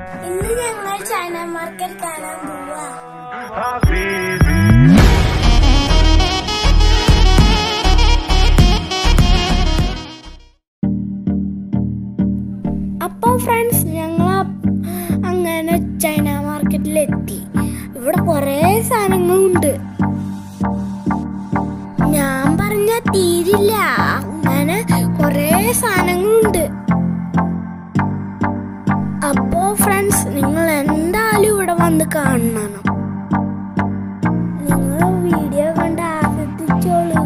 ഇന്ന് ഞങ്ങൾ China market കാണാൻ പോവാ അപ്പോൾ ഫ്രണ്ട്സ് ഞങ്ങൾ അങ്ങനെ ചൈന മാർക്കറ്റിലെത്തി ഇവിടെ കുറേ സാധനങ്ങളുണ്ട് ഞാൻ പറഞ്ഞ തീരില്ല അങ്ങനെ കുറേ സാധനങ്ങളുണ്ട് അപ്പോ ഫ്രണ്ട്സ് നിങ്ങൾ എന്തായാലും ഇവിടെ വന്ന് കാണണം നിങ്ങൾ വീഡിയോ കണ്ട് ആസ്വദിച്ചോളൂ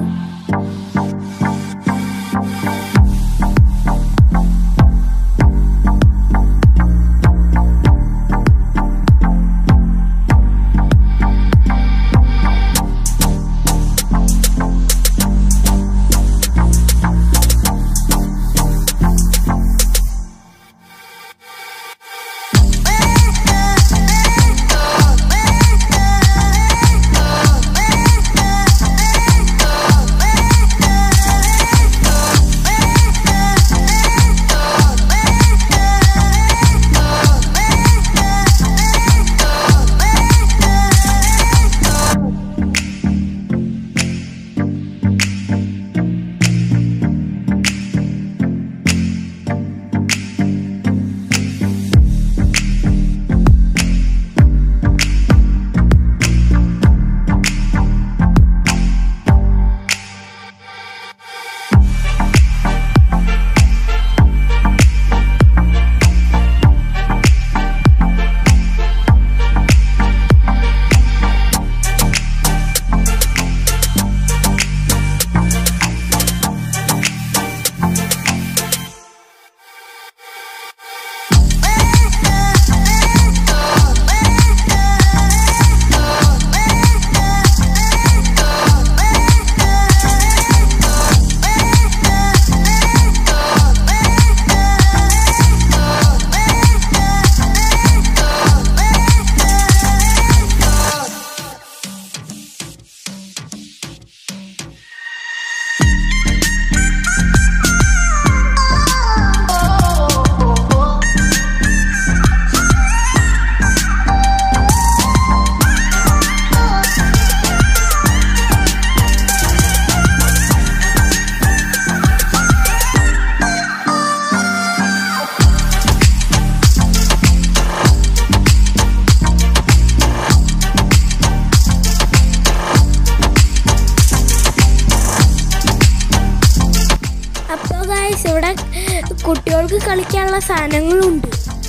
അപ്പോൾ ഗായ്സ് ഇവിടെ കുട്ടികൾക്ക് കളിക്കാനുള്ള സാധനങ്ങളുണ്ട്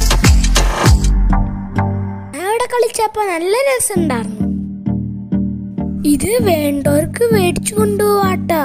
ഞാൻ ഇവിടെ കളിച്ചപ്പോൾ നല്ല രസമുണ്ടായിരുന്നു ഇത് വേണ്ടവർക്ക് മേടിച്ചു കൊണ്ടുപോവാട്ടാ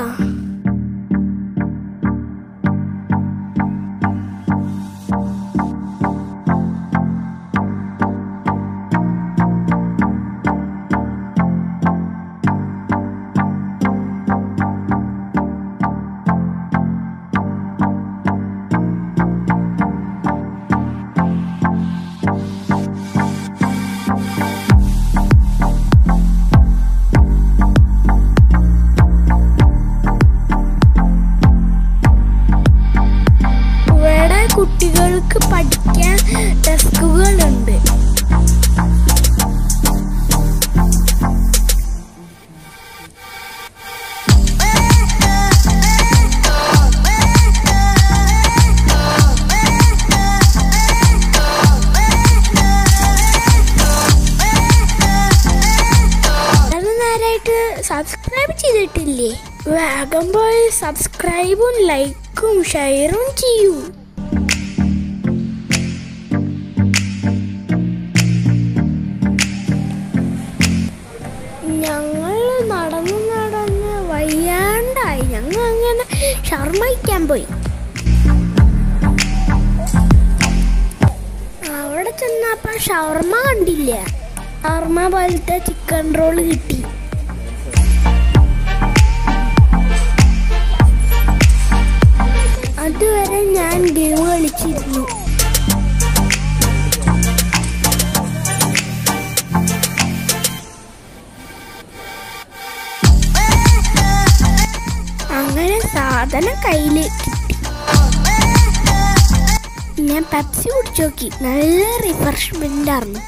ഇവിടെ കുട്ടികൾക്ക് പഠിക്കാൻ ഡെസ്കുകളുണ്ട് വളരെ നേരമായിട്ട് സബ്സ്ക്രൈബ് ചെയ്തിട്ടില്ലേ വേഗം പോയി സബ്സ്ക്രൈബും ലൈക്കും ഷെയറും ചെയ്യൂ ഞങ്ങൾ നടന്ന് നടന്ന് വയ്യാണ്ടായി ഞങ്ങൾ അങ്ങനെ ഷർമ്മ കഴിക്കാൻ പോയി അവിടെ ചെന്നപ്പോ ഷവർമ്മ കണ്ടില്ല ഷവർമ്മ പോലത്തെ ചിക്കൻ റോൾ കിട്ടി അതുവരെ ഞാൻ ഗെയിം കളിച്ചിരുന്നു അങ്ങനെ സാധനം കയ്യിൽ കിട്ടി ഞാൻ പെപ്സി കുടിച്ചു നോക്കി നല്ല റിഫ്രഷ്മെന്റ് ആയിരുന്നു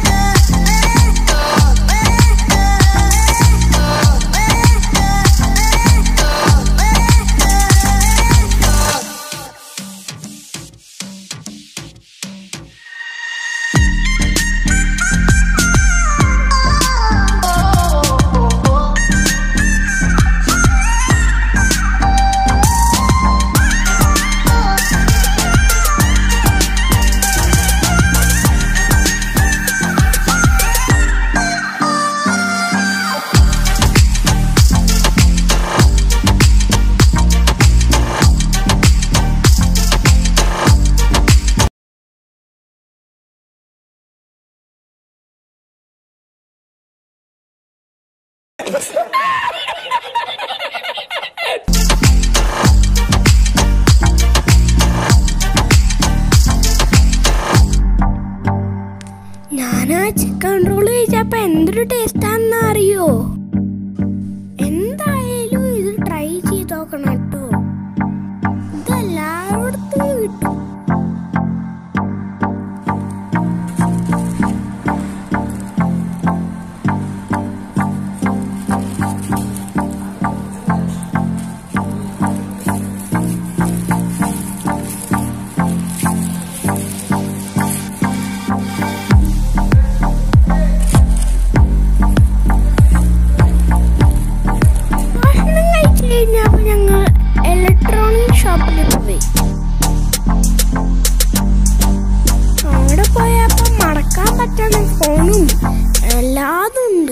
ഞാനാ ചിക്കൻ റോൾ കഴിച്ചപ്പോ എന്തൊരു ടേസ്റ്റാന്ന് അറിയോ എന്തായാലും ഇത് ട്രൈ ചെയ്ത് നോക്കണം കേട്ടോ ഇത് എല്ലായിടത്തും കിട്ടും ഭക്ഷണം കഴിച്ചു കഴിഞ്ഞപ്പോ ഞങ്ങൾ ഇലക്ട്രോണിക് ഷോപ്പിൽ പോയി അവിടെ പോയപ്പോ മടക്കാൻ പറ്റുന്ന ഫോണും എല്ലാതും ഉണ്ട്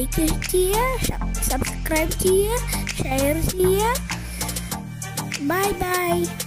ലൈക്ക് ചെയ്യുക സബ്സ്ക്രൈബ് ചെയ്യുക ഷെയർ ചെയ്യുക ബൈ ബൈ